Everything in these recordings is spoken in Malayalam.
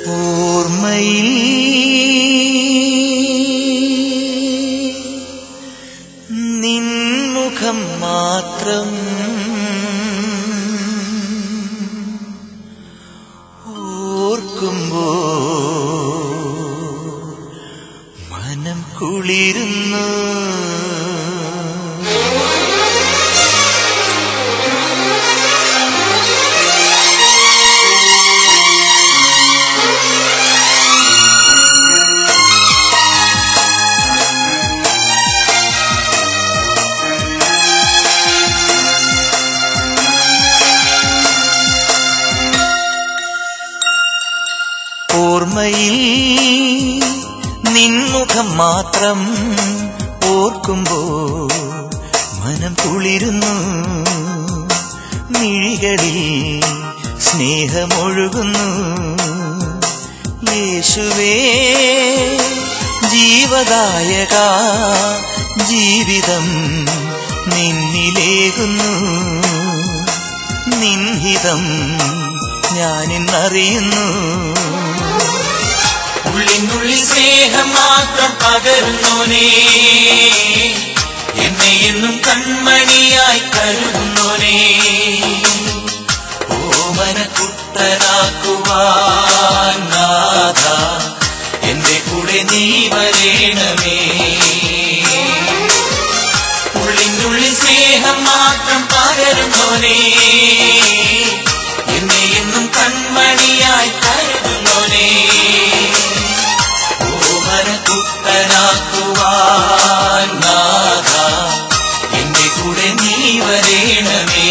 ഓർമ്മയിൽ നിൻമുഖം മാത്രം ഓർക്കുമ്പോ മനം കുളിരുന്നു ഓർമ്മയിൽ നിൻമുഖം മാത്രം ഓർക്കുമ്പോ മനം കുളിരുന്നു മിഴികളിൽ സ്നേഹമൊഴുകുന്നു യേശുവേ ജീവദായക ജീവിതം നിന്നിലേകുന്നു നിൻഹിതം ഞാനിന്നറിയുന്നു ഉള്ളിനുള്ളിൽ സ്നേഹം മാത്രം പകരുന്നോനേ എന്നെ എന്നും കൺമണിയായി കരുതുന്നോനേ ഓമന കുട്ടനാക്കുവാൻ നാഥ എന്റെ കൂടെ നീ വരേണമേ ഉള്ളിനുള്ളിൽ സ്നേഹം മാത്രം പകരുന്നോനേ എന്നെ എന്നും കൺമണിയായി കരുതുന്നോനേ ഓമന കുട്ടനാക്കുവാൻ നാഥ എന്റെ കൂടെ നീ വരേണമേ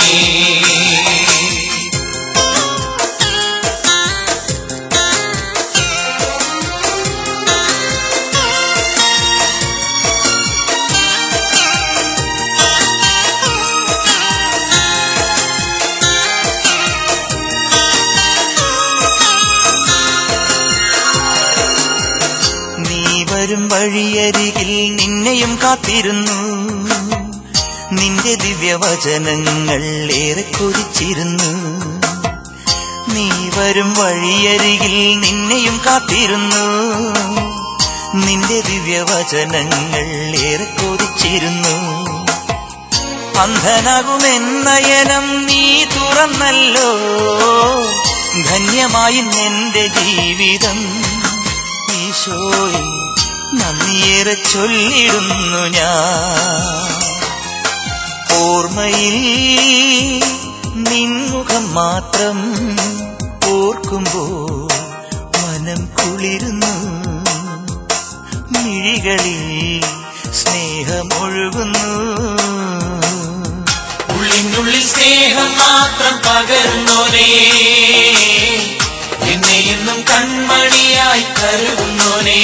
നീ വരും വഴിയരികിൽ നിന്നെയും കാത്തിരുന്നു നിന്റെ ദിവ്യവചനങ്ങൾ ഏറെ കൊതിച്ചിരുന്നു നീ വരും വഴിയരികിൽ നിന്നെയും കാത്തിരുന്നു നിന്റെ ദിവ്യവചനങ്ങൾ ഏറെ കൊതിച്ചിരുന്നു അന്ധനാകുമെന്നയനം നീ തുറന്നല്ലോ ധന്യമായി എന്റെ ജീവിതം ഈശോയെ നന്ദിയേറെ ചൊല്ലിടുന്നു ഞാൻ ഓർമ്മയിൽ നിൻമുഖം മാത്രം ഓർക്കുമ്പോ മനം കുളിരുന്നു മിഴികളിൽ സ്നേഹമൊഴുകുന്നു ഉള്ളിനുള്ളിൽ സ്നേഹം മാത്രം പകരുന്നോനേ എന്നെ എന്നും കൺമണിയായി കരുതുന്നോനേ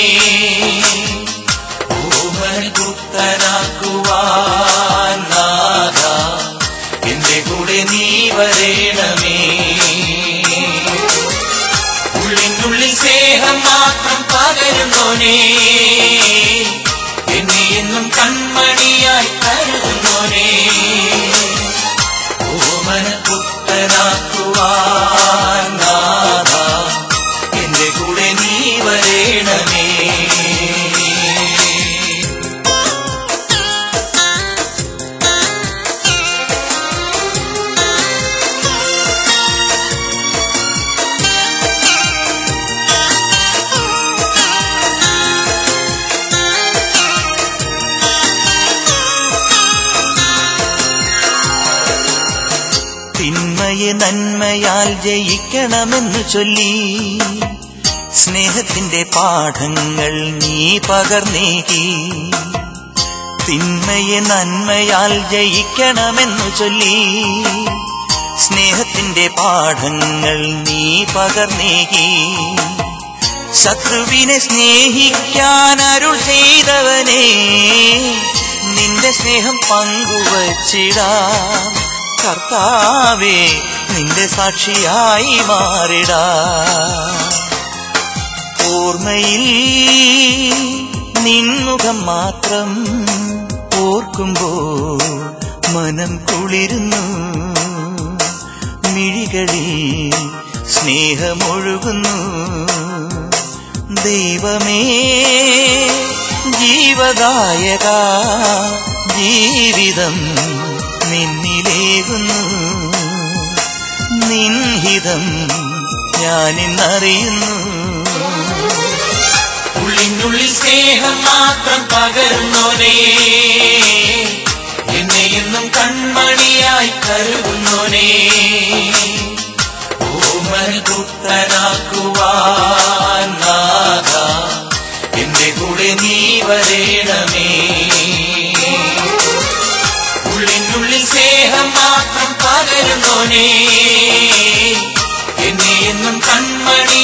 ഓമന കുട്ടനാക്കുവാൻ നാഥ എന്റെ കൂടെ നീ വരേണമേ ഉള്ളിനുള്ളിൽ സ്നേഹം മാത്രം പകരുന്നോനേ എന്നെ എന്നും കൺമണിയായി കരുതുന്നോനേ ഓമന കുട്ടനാക്കുവാൻ നാഥ എന്റെ കൂടെ നീ വരേണമേ തിന്മയെ നന്മയാൽ ജയിക്കണമെന്ന് ചൊല്ലി സ്നേഹത്തിന്റെ പാഠങ്ങൾ നീ പകർന്നേകി തിന്മയെ നന്മയാൽ ജയിക്കണമെന്നു ചൊല്ലി സ്നേഹത്തിന്റെ പാഠങ്ങൾ നീ പകർന്നേകി ശത്രുവിനെ സ്നേഹിക്കാൻ അരുൾ ചെയ്തവനെ നിന്റെ സ്നേഹം പങ്കുവച്ചിടാം കർത്താവേ നിന്റെ സാക്ഷിയായി മാറിടാ ഓർമ്മയിൽ നിൻമുഖം മാത്രം ഓർക്കുമ്പോ മനം കുളിരുന്നു മിഴികളിൽ സ്നേഹമൊഴുകുന്നു ദൈവമേ ജീവദായക ജീവിതം നിന്നിലേകുന്നു നിൻഹിതം ഞാനിന്നറിയുന്നു ഉള്ളിനുള്ളിൽ സ്നേഹം മാത്രം പകരുന്നോനേ എന്നെ എന്നും കൺമണിയായി കരുതുന്നോനേ ഓമന കുട്ടനാക്കുവാൻ നാഥ എന്റെ കൂടെ നീ വരേണമേ ഉള്ളിനുള്ളിൽ സ്നേഹം മാത്രം പകരുന്നോനേ എന്നെ എന്നും കൺമണി